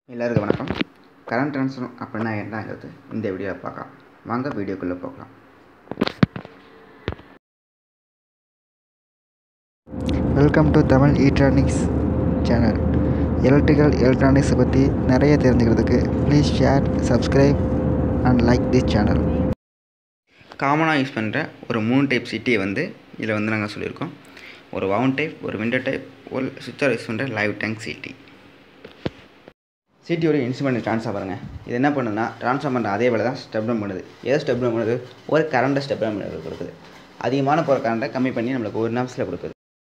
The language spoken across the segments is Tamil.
எல்லாருக்கும் வணக்கம் கரண்ட் ட்ரான்ஸ்ஃபர் அப்படின்னா என்னங்கிறது இந்த வீடியோவில் பார்க்கலாம் வாங்க வீடியோக்குள்ளே போகலாம் welcome to Tamil electronics channel electrical எலக்ட்ரானிக்ஸை பற்றி நிறைய தெரிஞ்சுக்கிறதுக்கு please share subscribe and like this channel காமனாக யூஸ் பண்ணுற ஒரு மூணு டைப் சிட்டியை வந்து இதில் வந்து நாங்கள் சொல்லியிருக்கோம் ஒரு வவுன் டைப் ஒரு விண்டோ டைப் ஒரு சுவிட்சர் யூஸ் பண்ணுற லைவ் டேங்க் சிட்டி சிட்டியோட இன்ஸ்ட்ருமெண்ட் ட்ரான்ஸ்ஃபார் பாருங்கள் இது என்ன பண்ணுதுன்னா ட்ரான்ஸ்ஃபார் பண்ணுற அதே வேலை தான் ஸ்டெப் டவுன் பண்ணுது எதை ஸ்டெப் டவுன் பண்ணுது ஒரு கரண்ட்டை ஸ்டெப் டவுன் பண்ணி கொடுக்குது அதிகமான போகிற கரண்ட்டை கம்மி பண்ணி நம்மளுக்கு ஒரு நிமிஷத்தில் கொடுக்குது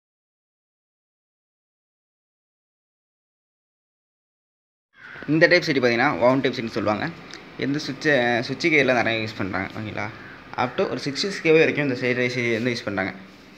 இந்த டைப் சிட்டி பார்த்தீங்கன்னா வவுன் டைப் சிட்டி சொல்லுவாங்க எந்த சுவிட்சு சுவிட்சு கேரில் நிறைய யூஸ் பண்ணுறாங்க ஓகேங்களா அப் டு ஒரு சிக்ஸ் கேவே வரைக்கும் இந்த சைடு சிட்டி வந்து யூஸ் பண்ணுறாங்க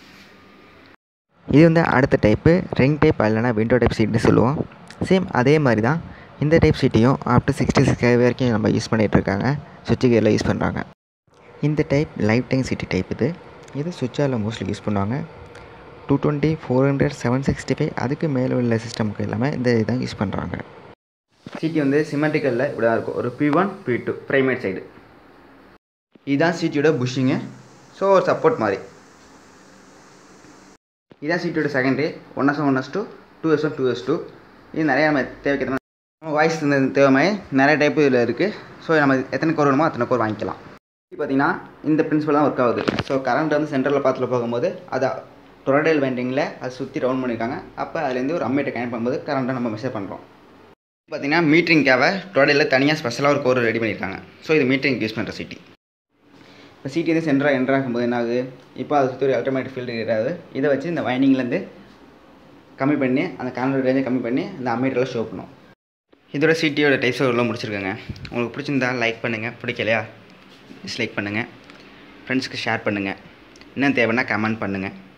இது வந்து அடுத்த டைப்பு ரிங் டைப் இல்லைனா விண்டோ டைப் சீட்னு சொல்லுவோம் சேம் அதே மாதிரி தான் இந்த டைப் சீட்டையும் அப் டு சிக்ஸ்டி சிக்ஸ் வரைக்கும் நம்ம யூஸ் பண்ணிகிட்டு இருக்காங்க சுவிட்ச் கேரில் யூஸ் பண்ணுறாங்க இந்த type life time CT type இது இது சுவிட்சாரில் மோஸ்ட்லி யூஸ் பண்ணுவாங்க two twenty four hundred seven sixty five அதுக்கு மேலே உள்ள சிஸ்டமுக்கு எல்லாமே இந்த இதான் யூஸ் பண்ணுறாங்க சிட்டி வந்து சிமெட்ரிக்கலில் இப்படி தான் இருக்கும் ஒரு P one P two primary side இதுதான் சிட்டியோட புஷ்ஷிங்கு ஸோ ஒரு சப்போர்ட் மாதிரி இதான் சிட்டியோட secondary one S one S two two S one two S two இது நிறைய நம்ம தேவைக்கு நம்ம வாய்ஸ் தேவை மாதிரி நிறைய டைப்பு இதில் இருக்குது ஸோ நம்ம எத்தனை கோர் வேணுமோ அத்தனை கோர் வாங்கிக்கலாம் இது பார்த்தீங்கன்னா இந்த பிரின்சிபல் தான் ஒர்க் ஆகுது ஸோ கரண்ட் வந்து சென்ட்ரலில் பார்த்துல போகும்போது அதை டொரடைல் வைண்டிங்கில் அதை சுற்றி ரவுண்ட் பண்ணியிருக்காங்க அப்போ அதுலேருந்து ஒரு அம்மேட்டை கனெக்ட் பண்ணும்போது கரண்ட்டை நம்ம மெஷர் பண்ணுறோம் பார்த்தீங்கன்னா மீட்டரிங்காக டொரடைலில் தனியாக ஸ்பெஷலாக ஒரு கோர் ரெடி பண்ணியிருக்காங்க ஸோ இது மீட்டரிங் யூஸ் பண்ணுற சிட்டி இப்போ சிட்டி வந்து சென்டராக என்ட்ரு ஆகும்போது என்ன ஆகுது இப்போ அதை சுற்றி ஒரு ஆட்டோமேட்டிக் ஃபீல்டு கிடையாது இதை வச்சு இந்த வைண்டிங்லேருந்து கம்மி பண்ணி அந்த கரண்ட் ரேஞ்சை கம்மி பண்ணி அந்த அம்மீட்டரில் ஷோ பண்ணும் இதோட சிட்டியோட டைப்ஸ் உள்ள முடிச்சிருக்கேங்க உங்களுக்கு பிடிச்சிருந்தா லைக் பண்ணுங்கள் பிடிக்கலையா டிஸ்லைக் பண்ணுங்கள் ஃப்ரெண்ட்ஸ்க்கு ஷேர் பண்ணுங்கள் இன்னும் தேவைன்னா கமெண்ட் பண்ணுங்கள்